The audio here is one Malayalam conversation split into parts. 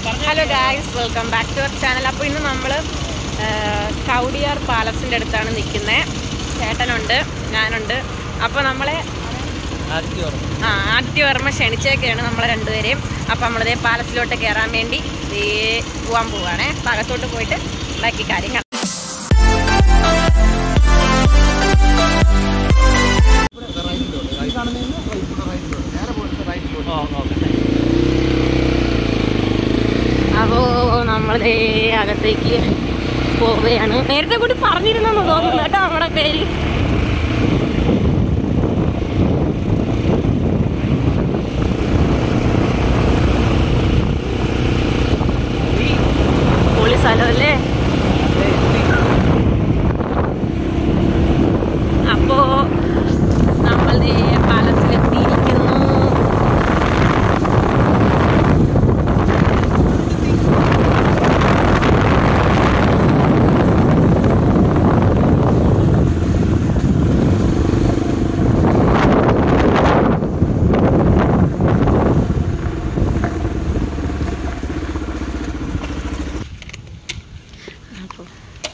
Hello guys welcome back to our channel അപ്പോൾ ഇന്ന് നമ്മൾ കൗടിയാർ പാലസിൻ്റെ അടുത്താണ് നിൽക്കുന്നത് ചേട്ടനുണ്ട് ഞാനുണ്ട് അപ്പോൾ നമ്മളെ ആ ആദ്യവർമ്മ ക്ഷണിച്ചേക്കാണ് നമ്മളെ രണ്ടുപേരെയും അപ്പോൾ നമ്മളിതേ പാലസിലോട്ട് കയറാൻ വേണ്ടി ദേ പോകാൻ പോവുകയാണേ അപ്പോൾ അകത്തോട്ട് പോയിട്ട് ബാക്കി കാര്യങ്ങൾ അപ്പോൾ നമ്മളതേ അകത്തേക്ക് പോവുകയാണ് നേരത്തെ കൂടി പറഞ്ഞിരുന്നെന്ന് തോന്നുന്നു കേട്ടോ നമ്മുടെ പേര് പൊളി സ്ഥലമല്ലേ അപ്പോ നമ്മൾ ദേ പാലസിലെത്തിയിരിക്കുന്നു അപ്പോൾ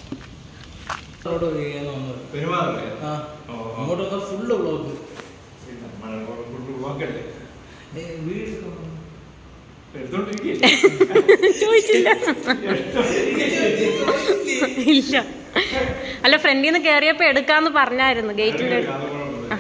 പെരുമാറില്ലേ ആ ഓ, ഓ. അങ്ങോട്ട് വന്നാൽ ഫുള്ള് ബ്ലോക്ക് പിന്നെ മഴ കൊണ്ട് ഉവാക്കല്ലേ വീട് എടുത്തോണ്ടിരിക്കല്ലേ ചോദിച്ചില്ല ഇല്ല അല്ല ഫ്രണ്ടിൽ നിന്ന് കയറിയപ്പോ എടുക്കാന്ന് പറഞ്ഞായിരുന്നു ഗേറ്റിന്റെ അടുത്ത്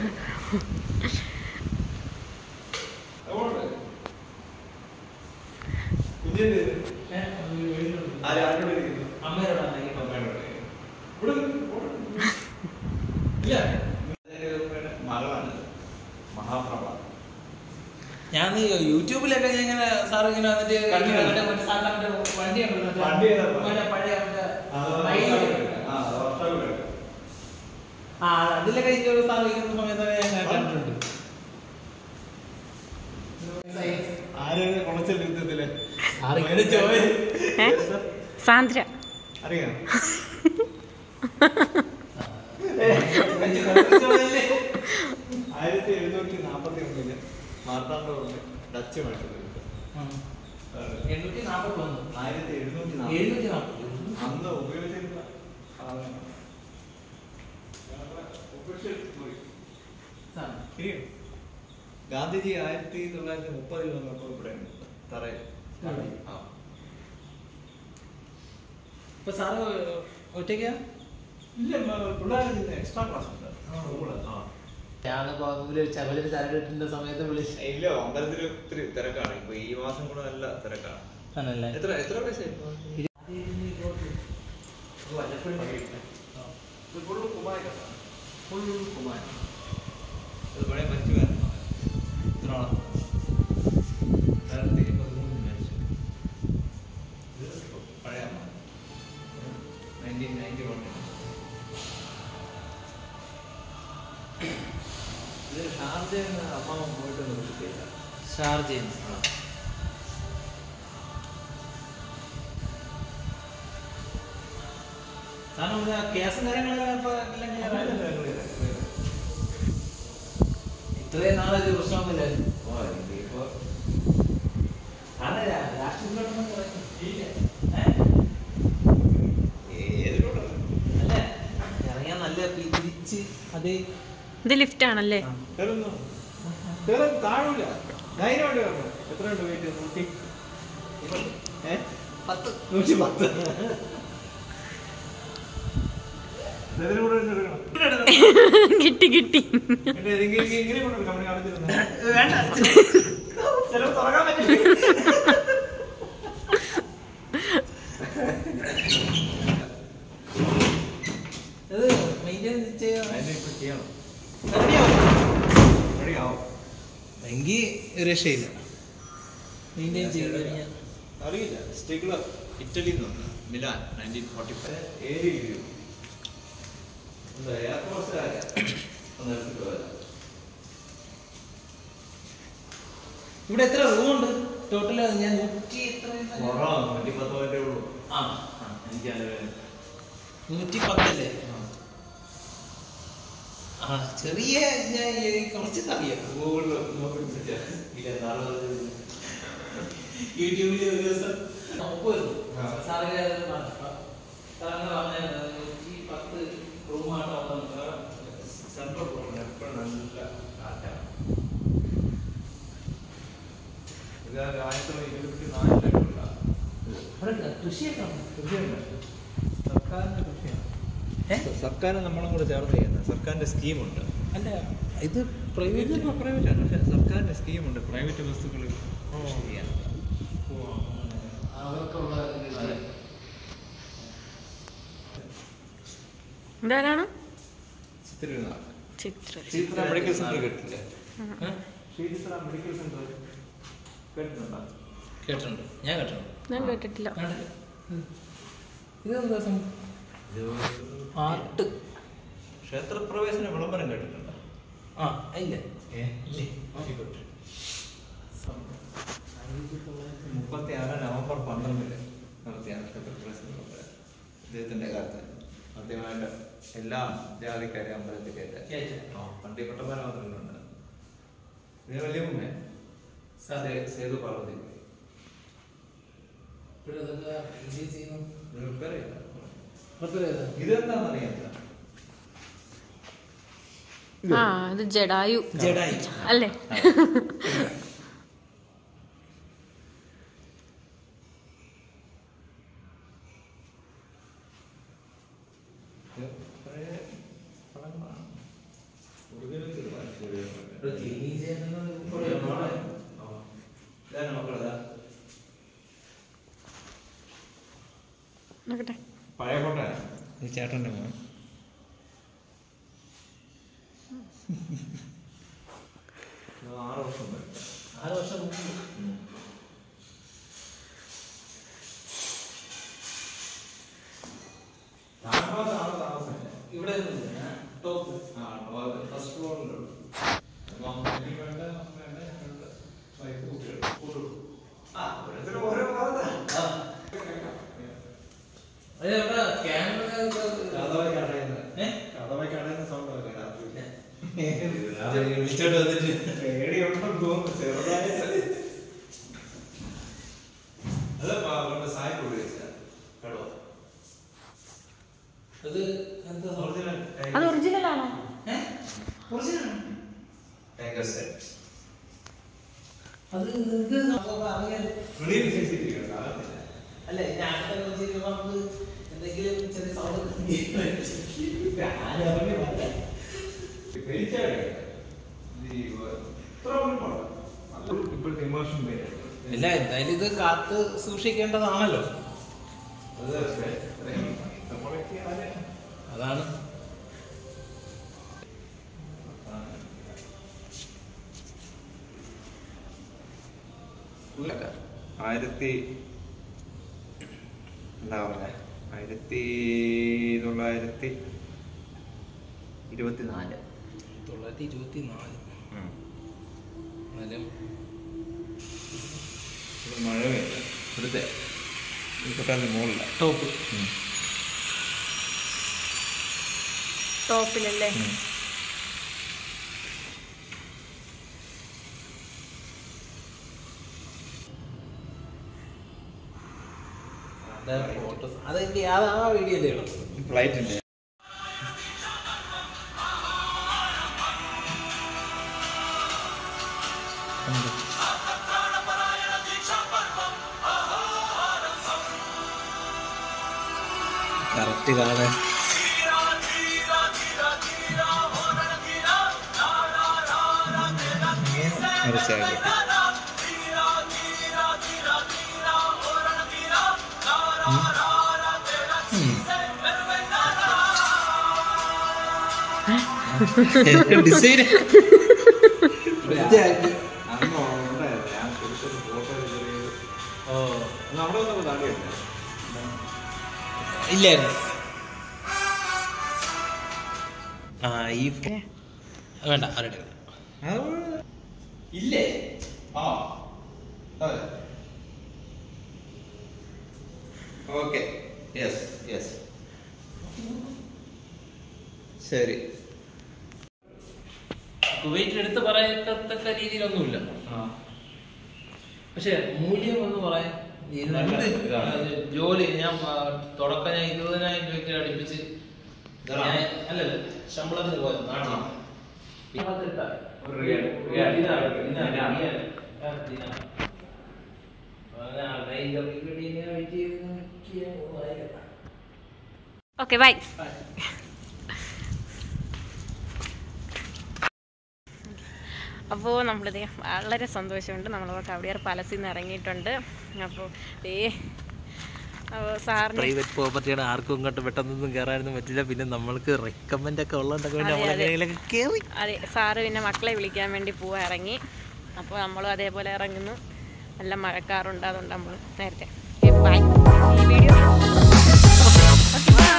മഹാപ്രഭ ഞാൻ ഈ യൂട്യൂബിലൊക്കെ ഞാൻ ഇങ്ങനെ സാർ ഇങ്ങനെ വന്നിട്ട് കണ്ടു. മറ്റേ മറ്റേ സാറിന്റെ മറ്റേ വണ്ടി ഉണ്ടല്ലോ, മറ്റേ വണ്ടി ഏതാ? മറ്റേ പഴയ മറ്റേ ആ, ബൈക്ക്. ആ, വർഷാപ്പിലൊക്കെ. ആ അതിലൊക്കെ ഈ ഒരു സാർ ഇരിക്കുന്ന സമയത്തൊക്കെ ഞാൻ കണ്ടിട്ടുണ്ട് ആരാണ് കൊളച്ചൽ യുദ്ധത്തില് ആരെങ്കിലും ചോദി ഏ? സാന്ദ്ര അറിയാം ആയിരത്തി എഴുന്നൂറ്റി നാപ്പത്തി ഒന്നില് മാർത്താണ്ഡ ഡച്ച് മേടിച്ചത് എണ്ണൂറ്റി നാപ്പത്തി ഒന്ന് ആയിരത്തി എഴുന്നൂറ്റി എഴുന്നൂറ്റി നാപ്പത്തി നാപ്പത്തി അന്ന് ഉപയോഗിച്ചിരുന്ന സാധനം. ഞങ്ങളുടെ official story. ശരിയാണ്. ഗാന്ധിജി ആയിരത്തി തൊള്ളായിരത്തി മുപ്പതിൽ വന്നപ്പോൾ ഇവിടെ തറയിൽ ആ. ഇപ്പൊ സാറ് ഒറ്റയ്ക്കാ ഇല്ല പിള്ളേർ എക്സ്ട്രാ ക്ലാസ് ഉണ്ട് ആ. സ്കൂള്. ആ. ഞാനിപ്പോ ഒരു ചവലൊരു ചരടിട്ടിന്റെ സമയത്ത് വിളിച്ചു ഇല്ല അമ്പലത്തിൽ ഒത്തിരി തിരക്കാണ് ഇപ്പൊ ഈ മാസം കൂടെ നല്ല തിരക്കാണ് ആണല്ലേ എത്ര എത്ര പൈസ ഇപ്പൊ? വല്ലപ്പോഴും ഇത് full കുമാരനാണ്. Full കുമാരൻ. ഇത് പഴയ മരിച്ചുകാരനാണ്. ഇത്ര ആളാ. ആയിരത്തി പതിമൂന്നിൽ മരിച്ചു. ഇത് പഴയ അമ്മ. 1991 ൽ. ഇത് ഷാർജയിൽ നിന്ന് അമ്മാവൻ പോയിട്ട് നിർത്തിയില്ല ഷാർജയിൽ ആ. കാരണം ഇവിടെ കേസും കാര്യങ്ങളെല്ലാം ഇപ്പൊ എല്ലാം clear ആയല്ലോ. ഇത്രയും നാളൊരു പ്രശ്നമൊന്നുമില്ലായിരുന്നു ഓ, ഇനിയിപ്പോ കാരണം രാ- രാഷ്ട്രീയത്തിലോട്ടൊന്നും പറയുന്നില്ല. ഏ? ഏതിലോട്ടാണ്? അല്ല ഇറങ്ങിയാൽ നല്ല പി- തിരിച്ച് അത് ഇത് ലിഫ്റ്റ് ആണല്ലേ കേറുന്നോ? കേറാൻ താഴൂല. ധൈര്യമായിട്ട് കേറണം. എത്രയുണ്ട് weight? നൂറ്റി? ഏ? നൂറ്റി പത്ത്. ഇതിലും കൂടെ ഒന്ന് എടുക്കണം. കിട്ടി കിട്ടി എന്നിട്ട് ഇത് ഇങ്ങനെ- ഇങ്ങനെ- ഇങ്ങനെ കൊണ്ടെടുക്കാം. അവിടെ കാണിച്ചിരുന്നോ? ചിലപ്പോ തുറക്കാൻ പറ്റില്ല. ഇത് മെയിൻറ്റെയിൻ ചെയ്യാൻ അതിനെ ഇപ്പൊ ചെയ്യണം. റെഡിയാവും Ready ആവും. എങ്കിൽ രക്ഷയില്ല മെയിൻറ്റെയിൻ ചെയ്ത് കഴിഞ്ഞാൽ അറിയില്ല സ്റ്റിഗ്ലർ ഇറ്റലിയിൽ നിന്ന് മിലാൻ നയൻറ്റീൻ ഫോർട്ടി ഫൈവ് ഏഴ് രൂപ എന്താ എയർഫോഴ്സുകാരാ ഒന്ന് എടുത്തിട്ട് വരാം ഇവിടെ എത്ര റൂം ഉണ്ട് ടോട്ടൽ ഞാൻ നൂറ്റി എത്ര കുറവാണ് നൂറ്റി പത്ത് പോയിട്ടേ ഉള്ളൂ ആ ആ, എനിക്കത് നൂറ്റി പത്തല്ലേ ആ ചെറിയ ഞാൻ ഈ കുറച്ച് അറിയാം ഗൂഗിളിൽ നോക്കി പിടിച്ചാൽ ഇല്ല നാളെ യൂട്യൂബിൽ ഒരു ദിവസം ഒപ്പമായിരുന്നു ആ. സാറിന് അത് പറഞ്ഞു. സാറിന് പറഞ്ഞായിരുന്നു ഈ പത്ത് റൂമാണ് അവിടെ സെൻട്രൽ റോഡിന് എപ്പോഴും നല്ല കാറ്റാണ് ഇത് ആയിരത്തി ഇരുപത്തി നാലിലുള്ള അവിടെ കൃഷിയൊക്കെ ഉണ്ട്. കൃഷിയുണ്ട് സർക്കാരിന്റെ കൃഷിയാണ് ഏ? സർക്കാർ നമ്മളും കൂടെ ചേർന്ന് ചെയ്യുന്നത് സർക്കാരിന്റെ സ്കീമുണ്ട് അല്ല ഇത് പ്രൈവറ്റ് പ്രൈവറ്റ് ആണ് പക്ഷേ സർക്കാരിന്റെ സ്കീമുണ്ട് പ്രൈവറ്റ് ബസ്സുകൾ ഓ. ചെയ്യാൻ അവർക്കുള്ള അതെ. ഇതാരാണ് ചിത്തിരുന്നാൾ ചിത്ര ശ്രീചിത്ര മെഡിക്കൽ സെന്റർ കേട്ടില്ലേ ഏ? ശ്രീചിത്ര മെഡിക്കൽ സെന്റർ കേട്ടിട്ടുണ്ടോ കേട്ടിട്ടുണ്ട് ഞാൻ കേട്ടിട്ടുണ്ട് ഞാൻ കേട്ടിട്ടില്ല കണ്ടില്ല? ഇതെന്താ സംഭവം ആർട്ട് ക്ഷേത്രപ്രവേശന വിളംബരം കേട്ടിട്ടുണ്ടോ ആ ഇല്ല ഏ ഇല്ലേ? ആയിക്കോട്ടെ. മുപ്പത്തി ആറ് നവംബർ പന്ത്രണ്ടില് നടത്തിയാണ് ക്ഷേത്രപ്രവേശന വിളംബരം ഇദ്ദേഹത്തിന്റെ കാലത്ത് ആദ്യമായിട്ട് എല്ലാ ജാതിക്കാരെ അമ്പലത്തിൽ കയറ്റാൻ കയറ്റാൻ. ആ പണ്ടി കൊട്ടപ്പാല മാത്രമുണ്ട് ഇത് വലിയ മുന്നേ അതെ. സേതു പാർവതി ഇപ്പോഴതൊക്കെ ഇത് ചെയ്യുന്നു ഇത് repair ചെയ്തതാ. റിപ്പയർ ചെയ്തോ? ഇതെന്താണെന്നറിയാത്ത ആ ഇത് ജഡായു ജഡായി അല്ലേ പഴയ പടങ്ങളാണ് ഒറിജിനൽ ഇവിടെ cleaning ചെയ്യുന്നത് കുറേ ആളെ. ഇതാണ് മക്കളതാ നോക്കട്ടെ പഴയ കോട്ട ഈ ചേട്ടൻ്റെ മോൻ ഇത് ആറ് വർഷം വരും ആറ് വർഷം മുമ്പ് താമസം താമസം ഇവിടെ ഒന്നുമില്ല. ടോപ്പ് ആ ഫസ്റ്റ് ഫ്ലോറിലുള്ളൂ അപ്പം എനിക്ക് വേണ്ട നമുക്ക് വേണ്ട ഞങ്ങളുടെ വൈഫ് കുട്ടികൾ കൂട്ടുള്ളൂ ആ ഓരോരുത്തരും ഓരോ ഭാഗത്താണ് ആ. അതെ, ഇവിടെ ക്യാമറ കഥവായി കടയുന്നത് ഏ? കഥവായി കടയുന്ന സൗണ്ട് ഒക്കെ രാത്രി വിളിച്ചോണ്ട് വന്നിട്ട് പേടിയുണ്ടെന്ന് തോന്നുന്നു ചെറുതായിട്ട് അത് അവരുടെ സായി ഉപയോഗിച്ച കടോ അത് എന്താ ഒറിജിനൽ അത് ഒറിജിനൽ ആണോ ഏ? ഒറിജിനൽ ടൈഗർ സെറ്റ് അത് നിങ്ങൾക്ക് സംഭവം അറിയാൻ വെളിയിൽ സി സി ടി വി ഉണ്ട് അകത്തില്ല അല്ല ഞാൻ ചെയ്യുമ്പോൾ നമുക്ക് എന്തെങ്കിലും ചെറിയ സൗണ്ട് ഇപ്പോഴത്തെ ഇമോഷൻ ഇല്ല എന്തായാലും ഇത് കാത്ത് സൂക്ഷിക്കേണ്ടതാണല്ലോ അതാണ് ആയിരത്തി എന്താ പറഞ്ഞ ആയിരത്തി തൊള്ളായിരത്തി ഇരുപത്തിനാല് തൊള്ളായിരത്തി ഇരുപത്തി നാല് എന്നാലും ഇവിടെ മഴ പെയ്യില്ല ഇവിടുത്തെ ഈ കൊട്ടാരത്തിന് മുകളില ടോപ്പ് ടോപ്പിലല്ലേ ഫോട്ടോസ് അതെന്റെ അത് ആ വീഡിയോ അല്ലേ ഉള്ളൂ ഫ്ലൈറ്റിൻ്റെ കറക്റ്റ് കാണാൻ തീർച്ചയായിട്ടും ഡിസൈൻ അന്ന് ഉണ്ടായിരുന്നു ഞാൻ കൊടുത്തൊരു ഫോട്ടോ ചെറിയൊരു ഓ അന്ന് അവിടെ വന്നപ്പോൾ താടിയുണ്ട് ഇല്ലായിരുന്നു ആ ഈ ഫോ- വേണ്ട ആരുടെ ഇല്ലേ ആ അതെ ഓക്കെ യെസ് യെസ് ശരി കുവൈറ്റ് എടുത്ത് പറയത്തക്ക രീതിയിലൊന്നുമില്ല ആ പക്ഷെ മൂല്യം എന്ന് പറയാൻ ഇത് നല്ല എന്ത് ഇതാണ്. അത് ജോലി ഞാൻ ആ, തുടക്കം ഞാൻ ഇരുപതിനായിരം രൂപയ്ക്ക് അടുപ്പിച്ച് ഇതാണോ? ഞാൻ അല്ലല്ല ശമ്പളത്തിന് പോയത് നാട്ടിൽ ആ. ഇരുപത്തെട്ടാ. ഒരു റിയാൽ. ഒരു റിയാൽ. ദിനാർ, ദിനാർ, ദിനാർ. റിയാൽ. ആ, ദിനാർ. അങ്ങനെ ആളുടെ interview ക്ക് വേണ്ടി ഇങ്ങനെ wait ചെയ്ത് നിൽക്കുകയാണ്. ഒന്നും ആയില്ല. ഓക്കെ ബൈ അപ്പോൾ നമ്മളിത് വളരെ സന്തോഷമുണ്ട് നമ്മൾ കവടിയാർ പാലസിൽ നിന്ന് ഇറങ്ങിയിട്ടുണ്ട് അപ്പോൾ ഏ അപ്പോൾ സാറിന് പ്രൈവറ്റ് പ്രോപ്പർട്ടിയാണ് ആർക്കും ഇങ്ങോട്ട് പെട്ടെന്നൊന്നും കയറാനൊന്നും പറ്റില്ല പിന്നെ നമ്മൾക്ക് റെക്കമെൻഡ് ഒക്കെ ഉള്ളതുകൊണ്ടൊക്കെ പിന്നെ അതെ, അതെ. നമ്മളെങ്ങനെയൊക്കെ കയറി അതെ സാറ് പിന്നെ മക്കളെ വിളിക്കാൻ വേണ്ടി പോവാൻ ഇറങ്ങി അപ്പോൾ നമ്മളും അതേപോലെ ഇറങ്ങുന്നു നല്ല മഴക്കാറുണ്ട് അതുകൊണ്ട് നമ്മൾ നേരത്തെ ബൈ ഈ വീഡിയോ ഓക്കെ ബൈ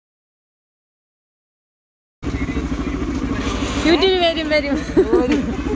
യൂട്യൂബിൽ വരും വരും